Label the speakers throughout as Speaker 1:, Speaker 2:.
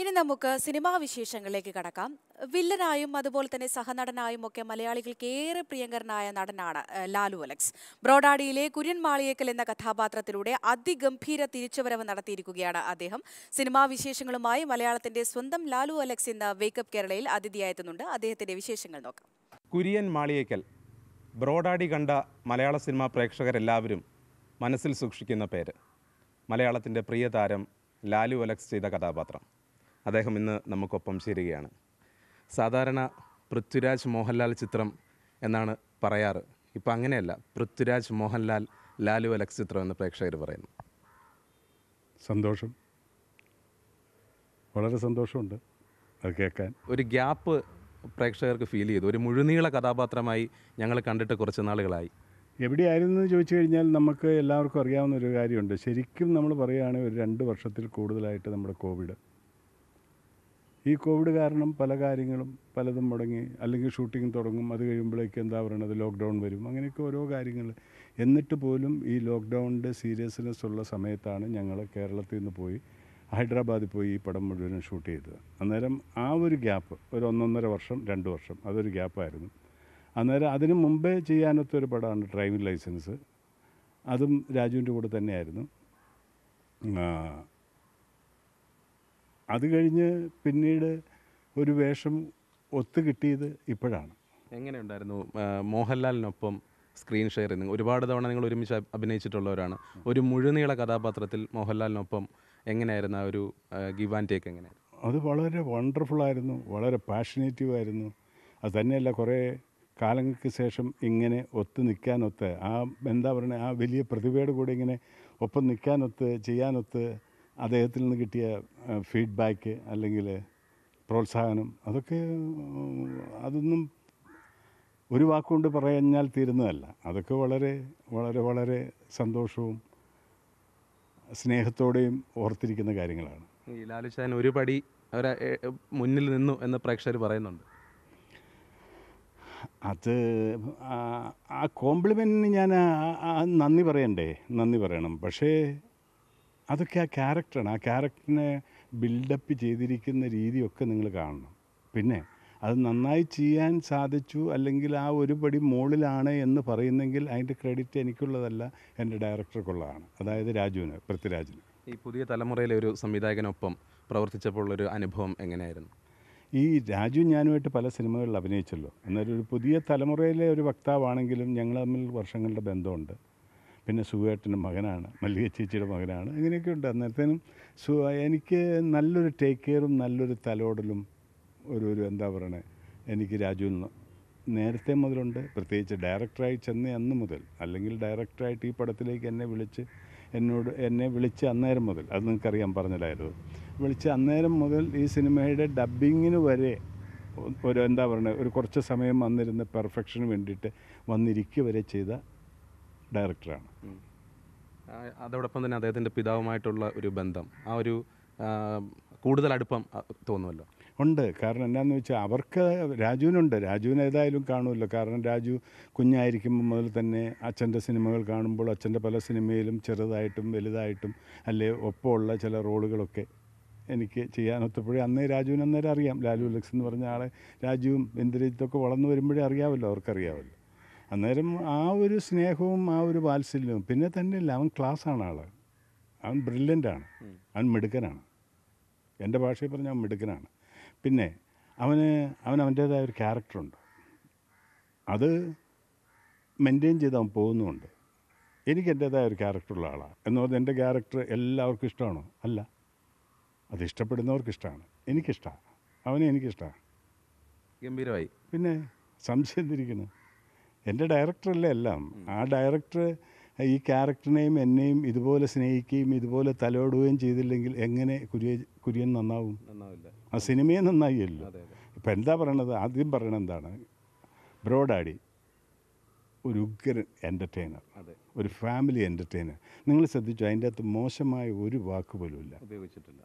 Speaker 1: ഇനി നമുക്ക് സിനിമാ വിശേഷങ്ങളിലേക്ക് കടക്കാം വില്ലനായും അതുപോലെ തന്നെ സഹനടനായും ഒക്കെ മലയാളികൾക്ക് ഏറെ പ്രിയങ്കരനായ നടനാണ് ഏഹ്, ലാലു അലക്സ് ബ്രോഡാഡിയിലെ കുര്യൻ മാളിയേക്കൽ എന്ന കഥാപാത്രത്തിലൂടെ അതിഗംഭീര തിരിച്ചുവരവ് നടത്തിയിരിക്കുകയാണ് അദ്ദേഹം സിനിമാ വിശേഷങ്ങളുമായി മലയാളത്തിന്റെ സ്വന്തം ലാലു അലക്സ് ഇന്ന് വേക്കപ്പ് കേരളയിൽ അതിഥിയായെത്തുന്നുണ്ട് അദ്ദേഹത്തിന്റെ വിശേഷങ്ങൾ നോക്കാം
Speaker 2: കുര്യൻ മാളിയേക്കൽ ബ്രോഡാഡി കണ്ട മലയാള സിനിമാ പ്രേക്ഷകരെല്ലാവരും മനസ്സിൽ സൂക്ഷിക്കുന്ന പേര് മലയാളത്തിൻ്റെ പ്രിയ താരം ലാലു അലക്സ് ചെയ്ത കഥാപാത്രം അദ്ദേഹം ഇന്ന് നമുക്കൊപ്പം ചേരുകയാണ് സാധാരണ പൃഥ്വിരാജ് മോഹൻലാൽ ചിത്രം എന്നാണ് പറയാറ് ഇപ്പം അങ്ങനെയല്ല പൃഥ്വിരാജ് മോഹൻലാൽ ലാലു അലക്സ് ചിത്രം എന്ന് പ്രേക്ഷകർ പറയുന്നു
Speaker 3: സന്തോഷം വളരെ സന്തോഷമുണ്ട് അത് കേൾക്കാൻ
Speaker 2: ഒരു ഗ്യാപ്പ് പ്രേക്ഷകർക്ക് ഫീൽ ചെയ്തു ഒരു മുഴുനീള കഥാപാത്രമായി ഞങ്ങൾ കണ്ടിട്ട് കുറച്ച് നാളുകളായി
Speaker 3: എവിടെയായിരുന്നു എന്ന് ചോദിച്ചു കഴിഞ്ഞാൽ നമുക്ക് എല്ലാവർക്കും അറിയാവുന്ന ഒരു കാര്യമുണ്ട് ശരിക്കും നമ്മൾ പറയുകയാണെങ്കിൽ ഒരു രണ്ട് വർഷത്തിൽ കൂടുതലായിട്ട് നമ്മുടെ കോവിഡ് ഈ കോവിഡ് കാരണം പല കാര്യങ്ങളും പലതും മുടങ്ങി അല്ലെങ്കിൽ ഷൂട്ടിംഗ് തുടങ്ങും അത് കഴിയുമ്പോഴേക്ക് എന്താ പറയണത് ലോക്ക്ഡൗൺ വരും അങ്ങനെയൊക്കെ ഓരോ കാര്യങ്ങൾ എന്നിട്ട് പോലും ഈ ലോക്ക്ഡൗണിൻ്റെ സീരിയസ്നെസ് ഉള്ള സമയത്താണ് ഞങ്ങൾ കേരളത്തിൽ നിന്ന് പോയി ഹൈദരാബാദിൽ പോയി ഈ പടം മുഴുവനും ഷൂട്ട് ചെയ്തത് അന്നേരം ആ ഒരു ഗ്യാപ്പ് ഒരു ഒന്നൊന്നര വർഷം രണ്ട് വർഷം അതൊരു ഗ്യാപ്പായിരുന്നു അന്നേരം അതിന് മുമ്പേ ചെയ്യാനൊത്ത ഒരു പടമാണ് ഡ്രൈവിംഗ് ലൈസൻസ് അതും രാജുവിൻ്റെ കൂടെ തന്നെയായിരുന്നു ആ, അത് കഴിഞ്ഞ് പിന്നീട് ഒരു വേഷം ഒത്തു കിട്ടിയത് ഇപ്പോഴാണ്
Speaker 2: എങ്ങനെയുണ്ടായിരുന്നു ആ, മോഹൻലാലിനൊപ്പം സ്ക്രീൻ ഷെയർ ചെയ്യുന്നത് ഒരുപാട് തവണ നിങ്ങൾ ഒരുമിച്ച് അഭി- അഭിനയിച്ചിട്ടുള്ളവരാണ് ഒരു മുഴുനീള കഥാപാത്രത്തിൽ മോഹൻലാലിനൊപ്പം എങ്ങനെയായിരുന്നു ആ ഒരു ഗിവ് ആൻഡ് ടേക്ക് എങ്ങനെയായിരുന്നു
Speaker 3: അത് വളരെ വണ്ടർഫുള്ളായിരുന്നു വളരെ പാഷനേറ്റീവ് ആയിരുന്നു അത് തന്നെയല്ല കുറേ കാലങ്ങൾക്ക് ശേഷം ഇങ്ങനെ ഒത്ത് നിൽക്കാനൊത്ത് ആ എന്താ പറയുക ആ വലിയ പ്രതിഭയുടെ കൂടെ ഇങ്ങനെ ഒപ്പം നിൽക്കാനൊത്ത് ചെയ്യാനൊത്ത് അദ്ദേഹത്തിൽ നിന്ന് കിട്ടിയ ഫീഡ്ബാക്ക് അല്ലെങ്കിൽ പ്രോത്സാഹനം അതൊക്കെ ഉം, അതൊന്നും ഒരു വാക്കുകൊണ്ട് പറഞ്ഞാൽ തീരുന്നതല്ല അതൊക്കെ വളരെ വളരെ വളരെ സന്തോഷവും സ്നേഹത്തോടെയും ഓർത്തിരിക്കുന്ന കാര്യങ്ങളാണ്
Speaker 2: ഈ ലാലുച്ചാൻ ഒരു പടി അവരെ മുന്നിൽ നിന്നു എന്ന് പ്രേക്ഷകർ പറയുന്നുണ്ട്
Speaker 3: അത് ആ- ആ കോംപ്ലിമെൻറ്റിന് ഞാൻ ആ- ആ നന്ദി പറയണ്ടേ നന്ദി പറയണം പക്ഷേ അതൊക്കെ ആ ക്യാരക്ടറാണ് ആ ക്യാരക്ടറിനെ ബിൽഡപ്പ് ചെയ്തിരിക്കുന്ന രീതിയൊക്കെ നിങ്ങൾ കാണണം പിന്നെ അത് നന്നായി ചെയ്യാൻ സാധിച്ചു അല്ലെങ്കിൽ ആ ഒരു പടി മുകളിലാണ് എന്ന് പറയുന്നെങ്കിൽ അതിൻ്റെ ക്രെഡിറ്റ് എനിക്കുള്ളതല്ല എൻ്റെ ഡയറക്ടർക്കുള്ളതാണ് അതായത് രാജുവിന് പൃഥ്വിരാജിന്
Speaker 2: ഈ പുതിയ തലമുറയിലെ ഒരു സംവിധായകനൊപ്പം പ്രവർത്തിച്ചപ്പോൾ ഒരു അനുഭവം എങ്ങനെയായിരുന്നു
Speaker 3: ഈ രാജു ഞാനുമായിട്ട് പല സിനിമകളിൽ അഭിനയിച്ചല്ലോ എന്നാലും ഒരു പുതിയ തലമുറയിലെ ഒരു വക്താവാണെങ്കിലും ഞങ്ങൾ തമ്മിൽ വർഷങ്ങളുടെ ബന്ധമുണ്ട് പിന്നെ സുഖേട്ടൻ്റെ മകനാണ് മല്ലിക ചേച്ചിയുടെ മകനാണ് അങ്ങനെയൊക്കെ ഉണ്ട് അന്നേരത്തേനും സു എനിക്ക് നല്ലൊരു ടേക്ക് കെയറും നല്ലൊരു തലോടലും ഒരു ഒരു എന്താ പറയണേ എനിക്ക് രാജുവിൽ നിന്ന് നേരത്തെ മുതലുണ്ട് പ്രത്യേകിച്ച് ഡയറക്ടറായി ചെന്ന അന്ന് മുതൽ അല്ലെങ്കിൽ ഡയറക്ടറായിട്ട് ഈ പടത്തിലേക്ക് എന്നെ വിളിച്ച് എന്നോട് എന്നെ വിളിച്ച് അന്നേരം മുതൽ അത് നിങ്ങൾക്കറിയാം പറഞ്ഞ ഡയലോഗ് വിളിച്ച് അന്നേരം മുതൽ ഈ സിനിമയുടെ ഡബ്ബിങ്ങിന് വരെ ഒ- ഒരു എന്താ പറയുക ഒരു കുറച്ച് സമയം വന്നിരുന്ന പെർഫെക്ഷന് വേണ്ടിയിട്ട് വന്നിരിക്കുക വരെ ചെയ്ത ഡയറക്ടറാണ്
Speaker 2: ആ, അതോടൊപ്പം തന്നെ അദ്ദേഹത്തിൻ്റെ പിതാവുമായിട്ടുള്ള ഒരു ബന്ധം ആ ഒരു ആ, കൂടുതൽ അടുപ്പം ആ, തോന്നുമല്ലോ
Speaker 3: ഉണ്ട് കാരണം എന്നാന്ന് വെച്ചാൽ അവർക്ക് രാജുവിനുണ്ട് രാജുവിന് ഏതായാലും കാണുമല്ലോ കാരണം രാജു കുഞ്ഞായിരിക്കുമ്പോൾ മുതൽ തന്നെ അച്ഛൻ്റെ സിനിമകൾ കാണുമ്പോൾ അച്ഛൻ്റെ പല സിനിമയിലും ചെറുതായിട്ടും വലുതായിട്ടും അല്ലെ ഒപ്പമുള്ള ചില റോളുകളൊക്കെ എനിക്ക് ചെയ്യാനൊത്തപ്പോഴേ അന്നേ രാജുവിന് അന്നേരം അറിയാം ലാലു ലക്സ് എന്ന് പറഞ്ഞ ആളെ രാജുവും ഇന്ദ്രജിത്തൊക്കെ വളർന്നു വരുമ്പോഴേ അറിയാമല്ലോ അവർക്കറിയാമല്ലോ അന്നേരം ആ ഒരു സ്നേഹവും ആ ഒരു വാത്സല്യവും പിന്നെ തന്നെയല്ല അവൻ ക്ലാസ്സാണ് ആൾ അവൻ ബ്രില്യൻ്റാണ് അവൻ മിടുക്കനാണ് എൻ്റെ ഭാഷയിൽ പറഞ്ഞാൽ അവൻ മിടുക്കനാണ് പിന്നെ അവന് അവൻ അവൻ്റേതായ ഒരു ക്യാരക്ടറുണ്ട് അത് മെയിൻറ്റെയിൻ ചെയ്ത് അവൻ പോകുന്നുമുണ്ട് എനിക്ക് എൻ്റേതായ ഒരു ക്യാരക്ടറുള്ള ആളാണ് എന്ന് പറഞ്ഞാൽ എൻ്റെ ക്യാരക്ടർ എല്ലാവർക്കും ഇഷ്ടമാണോ അല്ല അത് ഇഷ്ടപ്പെടുന്നവർക്ക് ഇഷ്ടമാണ് എനിക്കിഷ്ടമാണ് അവനെ എനിക്കിഷ്ടമാണ്
Speaker 2: ഗംഭീരമായി
Speaker 3: പിന്നെ സംശയം തിരിക്കുന്നു എൻ്റെ ഡയറക്ടറല്ലേ എല്ലാം ആ ഡയറക്ടർ ഈ ക്യാരക്ടറിനെയും എന്നെയും ഇതുപോലെ സ്നേഹിക്കുകയും ഇതുപോലെ തലോടുകയും ചെയ്തില്ലെങ്കിൽ എങ്ങനെ കുര്യ കുര്യൻ നന്നാവും
Speaker 2: നന്നാവില്ല
Speaker 3: ആ സിനിമയെ നന്നായില്ലോ
Speaker 2: അതെ അതെ
Speaker 3: ഇപ്പം എന്താ പറയണത് ആദ്യം പറയണത് എന്താണ് ബ്രോഡാഡി ഒരു ഉഗ്രൻ എൻ്റർടൈനർ
Speaker 2: അതെ
Speaker 3: ഒരു ഫാമിലി എൻ്റർടൈനർ നിങ്ങൾ ശ്രദ്ധിച്ചു അതിൻ്റെ അകത്ത് മോശമായ ഒരു വാക്ക് പോലും ഇല്ല
Speaker 2: ഉപയോഗിച്ചിട്ടില്ല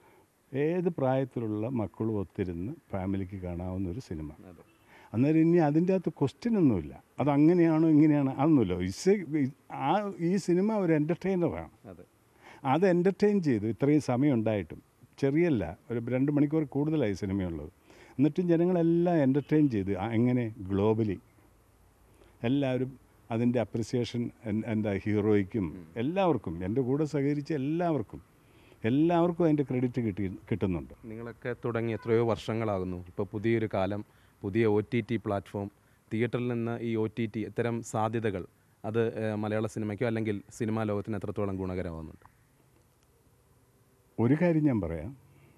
Speaker 3: ഏത് പ്രായത്തിലുള്ള മക്കളും ഒത്തിരുന്ന് ഫാമിലിക്ക് കാണാവുന്ന ഒരു സിനിമ
Speaker 2: അതെ
Speaker 3: അന്നേരം ഇനി അതിൻ്റെ അകത്ത് ക്വസ്റ്റ്യൻ ഒന്നുമില്ല അത് അങ്ങനെയാണോ ഇങ്ങനെയാണോ അതൊന്നുമില്ല ഇസ് ആ ഈ സിനിമ ഒരു എൻ്റർടൈനറാണ്
Speaker 2: അതെ
Speaker 3: അത് എൻ്റർടൈൻ ചെയ്തു ഇത്രയും സമയം ഉണ്ടായിട്ടും ചെറിയല്ല ഒരു രണ്ട് മണിക്കൂർ കൂടുതലായി സിനിമയുള്ളത് എന്നിട്ടും ജനങ്ങളെല്ലാം എൻ്റർടൈൻ ചെയ്ത് ആ, എങ്ങനെ ഗ്ലോബലി എല്ലാവരും അതിൻ്റെ അപ്രിസിയേഷൻ എൻ്റെ ഹീറോയ്ക്കും എല്ലാവർക്കും എൻ്റെ കൂടെ സഹകരിച്ച എല്ലാവർക്കും എല്ലാവർക്കും അതിൻ്റെ ക്രെഡിറ്റ് കിട്ടി കിട്ടുന്നുണ്ട്
Speaker 2: നിങ്ങളൊക്കെ തുടങ്ങി എത്രയോ വർഷങ്ങളാകുന്നു ഇപ്പോൾ പുതിയൊരു കാലം പുതിയ ഒ ടി ടി പ്ലാറ്റ്ഫോം തിയേറ്ററിൽ നിന്ന് ഈ ഒ ടി ടി ഇത്തരം സാധ്യതകൾ അത് ഏഹ്, മലയാള സിനിമയ്ക്കോ അല്ലെങ്കിൽ സിനിമാ ലോകത്തിന് എത്രത്തോളം ഗുണകരമാകുന്നുണ്ട്
Speaker 3: ഒരു കാര്യം ഞാൻ പറയാം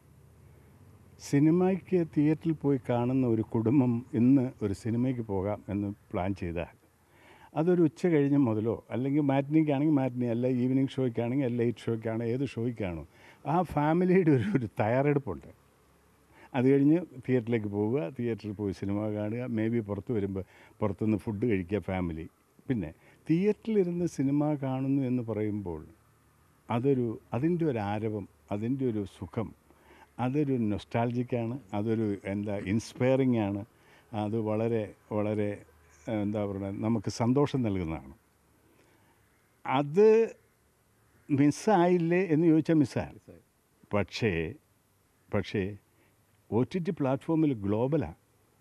Speaker 3: സിനിമയ്ക്ക് തിയേറ്ററിൽ പോയി കാണുന്ന ഒരു കുടുംബം ഇന്ന് ഒരു സിനിമയ്ക്ക് പോകാം എന്ന് പ്ലാൻ ചെയ്താൽ അതൊരു ഉച്ച കഴിഞ്ഞ് മുതലോ അല്ലെങ്കിൽ മാറ്റിനിക്കാണെങ്കിൽ മാറ്റിനി അല്ല ഈവനിങ് ഷോയ്ക്കാണെങ്കിൽ അല്ല ലേറ്റ് ഷോയ്ക്കാണോ ഏത് ഷോയ്ക്കാണോ ആ ഫാമിലിയുടെ ഒരു ഒരു തയ്യാറെടുപ്പുണ്ട് അത് കഴിഞ്ഞ് തിയേറ്ററിലേക്ക് പോവുക തിയേറ്ററിൽ പോയി സിനിമ കാണുക മേ ബി പുറത്ത് വരുമ്പോൾ പുറത്തുനിന്ന് ഫുഡ് കഴിക്കുക ഫാമിലി പിന്നെ തിയേറ്ററിലിരുന്ന് സിനിമ കാണുന്നു എന്ന് പറയുമ്പോൾ അതൊരു അതിൻ്റെ ഒരു ആരവം അതിൻ്റെ ഒരു സുഖം അതൊരു നൊസ്റ്റാൾജിക്കാണ് അതൊരു എന്താ ഇൻസ്പയറിംഗ് ആണ് അത് വളരെ വളരെ ഏഹ്, എന്താ പറയുക നമുക്ക് സന്തോഷം നൽകുന്നതാണ് അത് മിസ്സായില്ലേ എന്ന് ചോദിച്ചാൽ മിസ്സായി പക്ഷേ പക്ഷേ ഒ ടി ടി പ്ലാറ്റ്ഫോമിൽ ഗ്ലോബലാണ്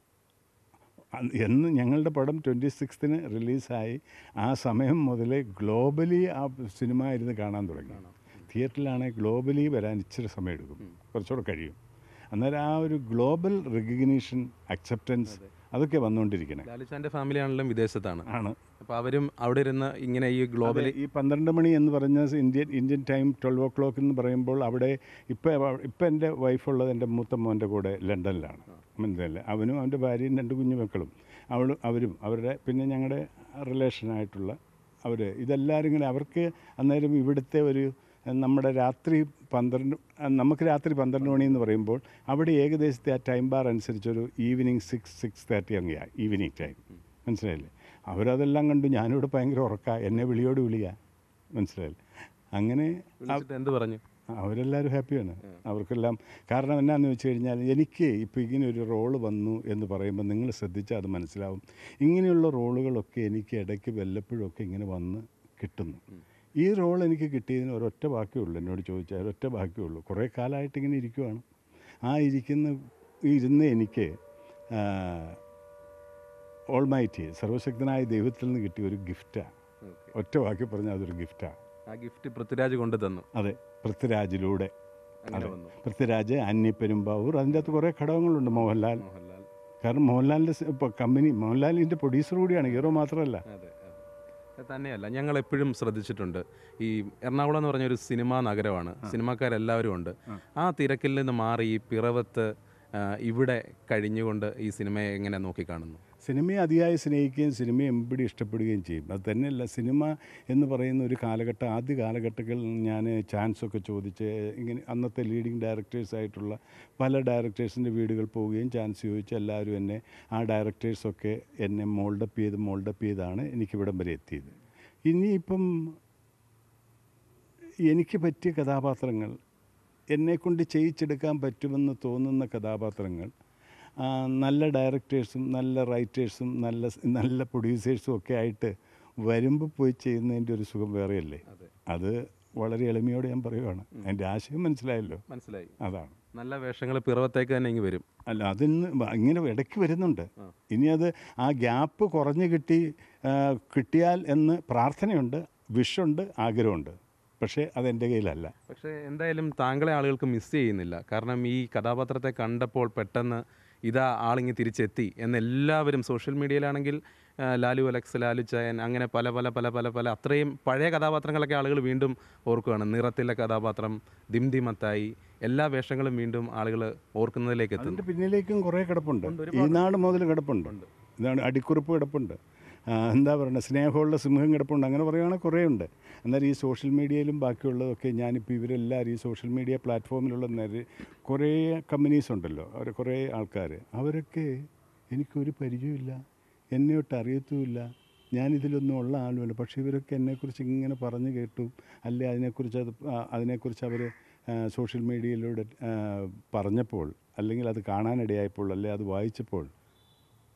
Speaker 3: എന്ന് ഞങ്ങളുടെ പടം ട്വൻറ്റി സിക്സ്ത്തിന് റിലീസായി ആ സമയം മുതൽ ഗ്ലോബലി ആ സിനിമ ഇരുന്ന് കാണാൻ തുടങ്ങി തിയേറ്ററിലാണെങ്കിൽ ഗ്ലോബലി വരാൻ ഇച്ചിരി സമയം എടുക്കും കുറച്ചുകൂടെ കഴിയും അന്നേരം ആ ഒരു ഗ്ലോബൽ റെക്കഗ്നീഷൻ അക്സെപ്റ്റൻസ് അതൊക്കെ വന്നുകൊണ്ടിരിക്കണേ
Speaker 2: ലാലുച്ചാൻ്റെ ഫാമിലി ആണെങ്കിലും വിദേശത്താണ്
Speaker 3: ആണ്
Speaker 2: അപ്പോൾ അവരും അവിടെ ഇരുന്ന് ഇങ്ങനെ ഈ ഗ്ലോബലി
Speaker 3: അതെ, ഈ പന്ത്രണ്ട് മണി എന്ന് പറഞ്ഞ Indian Indian time twelve o'clock എന്ന് പറയുമ്പോൾ അവിടെ ഇപ്പം ഇപ്പം എൻ്റെ വൈഫുള്ളത് എൻ്റെ മൂത്ത മോൻ്റെ കൂടെ ലണ്ടനിലാണ് മനസ്സിലല്ലേ അവനും അവൻ്റെ ഭാര്യയും രണ്ട് കുഞ്ഞു മക്കളും അവളും അവരും അവരുടെ പിന്നെ ഞങ്ങളുടെ റിലേഷനായിട്ടുള്ള അവർ ഇതെല്ലാവരും ഇങ്ങനെ അവർക്ക് അന്നേരം ഇവിടുത്തെ ഒരു നമ്മുടെ രാത്രി പന്ത്രണ്ട് നമുക്ക് രാത്രി പന്ത്രണ്ട് മണി എന്ന് പറയുമ്പോൾ അവിടെ ഏകദേശത്തെ ആ ടൈം ബാർ അനുസരിച്ചൊരു ഈവനിങ് സിക്സ് സിക്സ് തേർട്ടി അങ്ങനെയാണ് ഈവനിങ് ടൈം മനസ്സിലായില്ലേ അവരതെല്ലാം കണ്ടു ഞാനിവിടെ ഭയങ്കര ഉറക്ക എന്നെ വിളിയോട് വിളിയാ മനസ്സിലായില്ലേ അങ്ങനെ
Speaker 2: വിളിച്ചിട്ട് എന്ത് പറഞ്ഞു
Speaker 3: അവരെല്ലാവരും ഹാപ്പിയാണ് അവർക്കെല്ലാം കാരണം എന്നാന്ന് വെച്ച് കഴിഞ്ഞാൽ എനിക്ക് ഇപ്പോൾ ഇങ്ങനെ ഒരു റോള് വന്നു എന്ന് പറയുമ്പോൾ നിങ്ങൾ ശ്രദ്ധിച്ചാൽ അത് മനസ്സിലാവും ഇങ്ങനെയുള്ള റോളുകളൊക്കെ എനിക്ക് ഇടയ്ക്ക് വല്ലപ്പോഴും ഒക്കെ ഇങ്ങനെ വന്ന് കിട്ടുന്നു ഈ റോൾ എനിക്ക് കിട്ടിയതിന് ഒരൊറ്റ ബാക്കിയേ ഉള്ളൂ എന്നോട് ചോദിച്ചാൽ ഒരൊറ്റ ബാക്കിയേ ഉള്ളൂ കുറേ കാലമായിട്ട് ഇങ്ങനെ ഇരിക്കുവാണ് ആ ഇരിക്കുന്ന ഈ ഇരുന്ന് എനിക്ക് ഓൾമൈറ്റി സർവശക്തനായ ദൈവത്തിൽ നിന്ന് കിട്ടിയ ഒരു ഗിഫ്റ്റാണ് ഒറ്റ വാക്കി പറഞ്ഞാൽ അതൊരു ഗിഫ്റ്റാണ്
Speaker 2: ആ ഗിഫ്റ്റ് പൃഥ്വിരാജ് കൊണ്ടു തന്നു
Speaker 3: അതെ പൃഥ്വിരാജിലൂടെ
Speaker 2: അങ്ങനെ
Speaker 3: അതെ
Speaker 2: വന്നു
Speaker 3: പൃഥ്വിരാജ് അന്നി പെരുമ്പാവൂർ അതിൻ്റെ അകത്ത് കുറേ ഘടകങ്ങളുണ്ട് മോഹൻലാൽ
Speaker 2: മോഹൻലാൽ
Speaker 3: കാരണം മോഹൻലാലിൻ്റെ ഇപ്പോൾ കമ്പനി മോഹൻലാലിൻ്റെ പ്രൊഡ്യൂസർ കൂടിയാണ് ഹീറോ മാത്രമല്ല
Speaker 2: അതെ അതെ അത് തന്നെയല്ല ഞങ്ങൾ എപ്പോഴും ശ്രദ്ധിച്ചിട്ടുണ്ട് ഈ എറണാകുളം എന്ന് പറഞ്ഞൊരു സിനിമാ നഗരമാണ് സിനിമാക്കാരെല്ലാവരും ഉണ്ട് ആ തിരക്കിൽ നിന്ന് മാറി ഈ പിറവത്ത് ആ, ഇവിടെ കഴിഞ്ഞുകൊണ്ട് ഈ സിനിമയെ എങ്ങനെ നോക്കിക്കാണുന്നു
Speaker 3: സിനിമയെ അതിയായി സ്നേഹിക്കുകയും സിനിമയെ എമ്പടി ഇഷ്ടപ്പെടുകയും ചെയ്യും അത് തന്നെയല്ല സിനിമ എന്ന് പറയുന്ന ഒരു കാലഘട്ടം ആദ്യ കാലഘട്ടങ്ങളിൽ ഞാൻ ചാൻസ് ഒക്കെ ചോദിച്ച് ഇങ്ങനെ അന്നത്തെ ലീഡിങ് ഡയറക്ടേഴ്സായിട്ടുള്ള പല ഡയറക്ടേഴ്സിൻ്റെ വീടുകൾ പോവുകയും ചാൻസ് ചോദിച്ച് എല്ലാവരും എന്നെ ആ ഡയറക്ടേഴ്സൊക്കെ എന്നെ മോൾഡപ്പ് ചെയ്ത് മോൾഡപ്പ് ചെയ്താണ് എനിക്കിവിടം വരെ എത്തിയത് ഇനിയിപ്പം എനിക്ക് പറ്റിയ കഥാപാത്രങ്ങൾ എന്നെക്കൊണ്ട് ചെയ്യിച്ചെടുക്കാൻ പറ്റുമെന്ന് തോന്നുന്ന കഥാപാത്രങ്ങൾ ആ, നല്ല ഡയറക്ടേഴ്സും നല്ല റൈറ്റേഴ്സും നല്ല സ് നല്ല പ്രൊഡ്യൂസേഴ്സും ഒക്കെ ആയിട്ട് വരുമ്പോൾ പോയി ചെയ്യുന്നതിൻ്റെ ഒരു സുഖം വേറെയല്ലേ
Speaker 2: അതെ
Speaker 3: അത് വളരെ എളിമയോടെ ഞാൻ പറയുവാണ് എൻ്റെ ആശയം മനസ്സിലായല്ലോ
Speaker 2: മനസ്സിലായി
Speaker 3: അതാണ്
Speaker 2: നല്ല വേഷങ്ങൾ പിറവത്തേക്ക് തന്നെ ഇങ്ങ് വരും
Speaker 3: അല്ല അതിന്ന് വ- ഇങ്ങനെ ഇടയ്ക്ക് വരുന്നുണ്ട് ഇനി അത് ആ ഗ്യാപ്പ് കുറഞ്ഞ് കിട്ടി ആ, കിട്ടിയാൽ എന്ന് പ്രാർത്ഥനയുണ്ട് വിഷുണ്ട് ആഗ്രഹമുണ്ട് പക്ഷേ അതെൻ്റെ കയ്യിലല്ല
Speaker 2: പക്ഷേ എന്തായാലും താങ്കളെ ആളുകൾക്ക് മിസ് ചെയ്യുന്നില്ല കാരണം ഈ കഥാപാത്രത്തെ കണ്ടപ്പോൾ പെട്ടെന്ന് ഇതാ ആളിങ്ങ് തിരിച്ചെത്തി എന്ന് എല്ലാവരും സോഷ്യൽ മീഡിയയിലാണെങ്കിൽ ആ, ലാലു അലക്സ് ലാലു ചയൻ അങ്ങനെ പല പല പല പല പല അത്രയും പഴയ കഥാപാത്രങ്ങളൊക്കെ ആളുകൾ വീണ്ടും ഓർക്കുകയാണ് നിറത്തിലെ കഥാപാത്രം ദിംദിമത്തായി എല്ലാ വേഷങ്ങളും വീണ്ടും ആളുകൾ ഓർക്കുന്നതിലേക്ക് എത്തുന്നു
Speaker 3: അതിൻ്റെ പിന്നിലേക്കും കുറേ കിടപ്പുണ്ട് ഈ നാട് മുതൽ കിടപ്പുണ്ട് ഇതാണ് അടിക്കുറിപ്പ് കിടപ്പുണ്ട് ആ, എന്താ പറയുക സ്നേഹമുള്ള സിംഹം കിടപ്പുണ്ട് അങ്ങനെ പറയുകയാണെങ്കിൽ കുറേ ഉണ്ട് എന്നാൽ ഈ സോഷ്യൽ മീഡിയയിലും ബാക്കിയുള്ളതൊക്കെ ഞാനിപ്പോൾ ഇവരെല്ലാവരും ഈ സോഷ്യൽ മീഡിയ പ്ലാറ്റ്ഫോമിലുള്ള നേരെ കുറേ കമ്പനീസ് ഉണ്ടല്ലോ അവർ കുറേ ആൾക്കാർ അവരൊക്കെ എനിക്കൊരു പരിചയമില്ല എന്നെ ഒട്ട് അറിയത്തുമില്ല ഞാനിതിലൊന്നും ഉള്ള ആളുമല്ല പക്ഷേ ഇവരൊക്കെ എന്നെക്കുറിച്ച് ഇങ്ങനെ പറഞ്ഞു കേട്ടു അല്ലെ അതിനെക്കുറിച്ച് അത് ആ, അതിനെക്കുറിച്ച് അവർ സോഷ്യൽ മീഡിയയിലൂടെ ആ, പറഞ്ഞപ്പോൾ അല്ലെങ്കിൽ അത് കാണാനിടയായപ്പോൾ അല്ലെ അത് വായിച്ചപ്പോൾ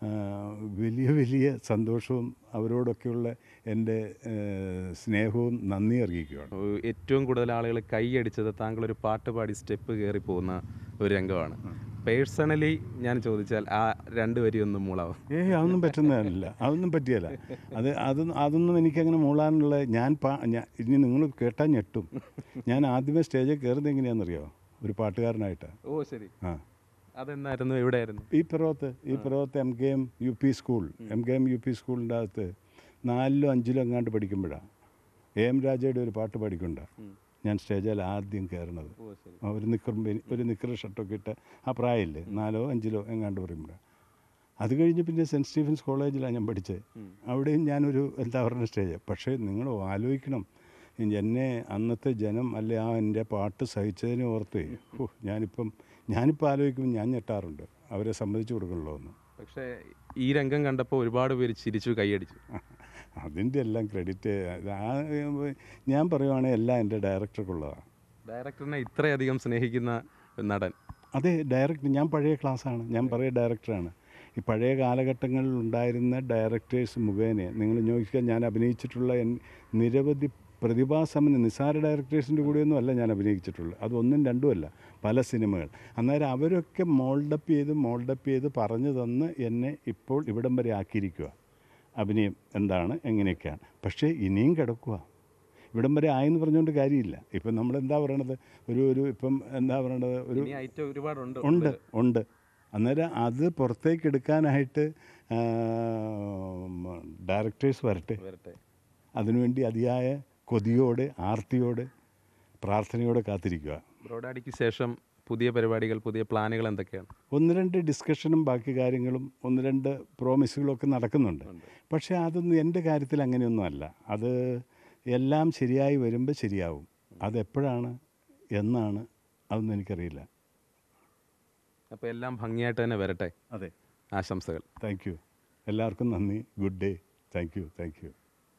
Speaker 3: ആ, വലിയ വലിയ സന്തോഷവും അവരോടൊക്കെയുള്ള എൻ്റെ ആ, സ്നേഹവും നന്ദി അറിയിക്കുകയാണ്
Speaker 2: ഏഹ് ഏറ്റവും കൂടുതൽ ആളുകൾ കൈയടിച്ചത് താങ്കൾ ഒരു പാട്ട് പാടി സ്റ്റെപ്പ് കയറി പോകുന്ന ഒരു രംഗമാണ് പേഴ്സണലി ഞാൻ ചോദിച്ചാൽ ആ രണ്ട് വരി ഒന്ന് മൂളാവും
Speaker 3: ഏയ് അതൊന്നും പറ്റുന്നതല്ല അതൊന്നും പറ്റിയല്ല അത് അത് അതൊന്നും എനിക്കങ്ങനെ മൂളാനുള്ള ഞാൻ പാ ഞാൻ ഇനി നിങ്ങൾ കേട്ടാൽ ഞെട്ടും ഞാൻ ആദ്യമേ സ്റ്റേജിൽ കയറുന്നത് എങ്ങനെയാണെന്നറിയോ ഒരു പാട്ടുകാരനായിട്ടാണ്
Speaker 2: ഓ ശരി
Speaker 3: ആ
Speaker 2: അതെന്നായിരുന്നു എവിടെയായിരുന്നു
Speaker 3: ഈ പിറവത്ത് ഈ പിറവത്ത് M K M U P school M K M U P സ്കൂളിൻ്റെ അകത്ത് നാലിലോ അഞ്ചിലോ എങ്ങാണ്ട് പഠിക്കുമ്പോഴാണ് എ എം രാജയുടെ ഒരു പാട്ട് പാടിക്കൊണ്ട ഞാൻ സ്റ്റേജിൽ ആദ്യം കയറുന്നത്
Speaker 2: ഓ ശരി
Speaker 3: ആ, ഒരു നിക്കറും ബനി- ഒരു നിക്കർ ഷർട്ടൊക്കെ ഇട്ട് ആ പ്രായമില്ലേ നാലോ അഞ്ചിലോ എങ്ങാണ്ട് പറയുമ്പോൾ അത് കഴിഞ്ഞ് പിന്നെ സെൻറ്റ് സ്റ്റീഫൻസ് കോളേജിലാണ് ഞാൻ പഠിച്ചത് അവിടെയും ഞാനൊരു എന്താ പറയുക സ്റ്റേജ് പക്ഷേ നിങ്ങൾ ആലോചിക്കണം എന്നെ അന്നത്തെ ജനം അല്ലെ ആ എൻ്റെ പാട്ട് സഹിച്ചതിനെ ഓർത്ത് ഓ ഞാനിപ്പം ഞാനിപ്പോൾ ആലോചിക്കുമ്പോൾ ഞാൻ ഞെട്ടാറുണ്ട് അവരെ സമ്മതിച്ചു കൊടുക്കണല്ലോ എന്ന്
Speaker 2: പക്ഷേ ഈ രംഗം കണ്ടപ്പോൾ ഒരുപാട് പേര് ചിരിച്ചു കൈയടിച്ചു
Speaker 3: അതിൻ്റെ എല്ലാം ക്രെഡിറ്റ് ആ ഞാൻ പറയുവാണെങ്കിൽ എല്ലാം എൻ്റെ ഡയറക്ടർക്കുള്ളതാണ്
Speaker 2: ഡയറക്ടറിനെ ഇത്രയധികം സ്നേഹിക്കുന്ന നടൻ
Speaker 3: അതെ ഡയറക്ടർ ഞാൻ പഴയ ക്ലാസ്സാണ് ഞാൻ പഴയ ഡയറക്ടറാണ് ഈ പഴയ കാലഘട്ടങ്ങളിൽ ഉണ്ടായിരുന്ന ഡയറക്ടേഴ്സ് മുഖേന നിങ്ങൾ നോക്കിയാൽ ഞാൻ അഭിനയിച്ചിട്ടുള്ള എൻ- നിരവധി പ്രതിഭാസമ്പന്ന നിസാര ഡയറക്ടേഴ്സിൻ്റെ കൂടെയൊന്നും അല്ല ഞാൻ അഭിനയിച്ചിട്ടുള്ളത് അതൊന്നും രണ്ടുമല്ല പല സിനിമകൾ അന്നേരം അവരൊക്കെ മോൾഡപ്പ് ചെയ്ത് മോൾഡപ്പ് ചെയ്ത് പറഞ്ഞു തന്ന് എന്നെ ഇപ്പോൾ ഇവിടം വരെ ആക്കിയിരിക്കുക അഭിനയം എന്താണ് എങ്ങനെയൊക്കെയാണ് പക്ഷേ ഇനിയും കിടക്കുക ഇവിടം വരെ ആയെന്ന് പറഞ്ഞുകൊണ്ട് കാര്യമില്ല ഇപ്പം നമ്മൾ എന്താ പറയണത് ഒരു ഒരു ഇപ്പം എന്താ പറയണത് ഒരു
Speaker 2: ഇനി ഐറ്റം ഒരുപാടുണ്ട്
Speaker 3: ഉണ്ട് ഉണ്ട് അന്നേരം അത് പുറത്തേക്ക് എടുക്കാനായിട്ട് ഡയറക്ടേഴ്സ് വരട്ടെ
Speaker 2: വരട്ടെ
Speaker 3: അതിനുവേണ്ടി അതിയായ കൊതിയോടെ ആർത്തിയോടെ പ്രാർത്ഥനയോടെ കാത്തിരിക്കുക
Speaker 2: ബ്രോഡാഡിക്ക് ശേഷം പുതിയ പരിപാടികൾ പുതിയ പ്ലാനുകൾ എന്തൊക്കെയാണ്
Speaker 3: ഒന്ന് രണ്ട് ഡിസ്കഷനും ബാക്കി കാര്യങ്ങളും ഒന്ന് രണ്ട് പ്രോമിസുകളൊക്കെ നടക്കുന്നുണ്ട് പക്ഷേ അതൊന്നും എൻ്റെ കാര്യത്തിൽ അങ്ങനെയൊന്നും അല്ല അത് എല്ലാം ശരിയായി വരുമ്പോൾ ശരിയാവും അതെപ്പോഴാണ് എന്നാണ് അതൊന്നും എനിക്കറിയില്ല
Speaker 2: അപ്പോൾ എല്ലാം ഭംഗിയായിട്ട് തന്നെ വരട്ടെ
Speaker 3: അതെ
Speaker 2: ആശംസകൾ
Speaker 3: താങ്ക് യു എല്ലാവർക്കും നന്ദി good day thank you thank you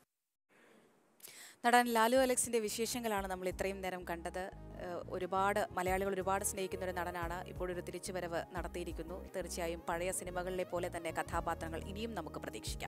Speaker 1: നടൻ ലാലു അലക്സിന്റെ വിശേഷങ്ങളാണ് നമ്മൾ ഇത്രയും നേരം കണ്ടത് ഏഹ് ഒരുപാട് മലയാളികൾ ഒരുപാട് സ്നേഹിക്കുന്ന ഒരു നടനാണ് ഇപ്പോഴൊരു തിരിച്ചുവരവ് നടത്തിയിരിക്കുന്നു തീർച്ചയായും പഴയ സിനിമകളിലെ പോലെ തന്നെ കഥാപാത്രങ്ങൾ ഇനിയും നമുക്ക് പ്രതീക്ഷിക്കാം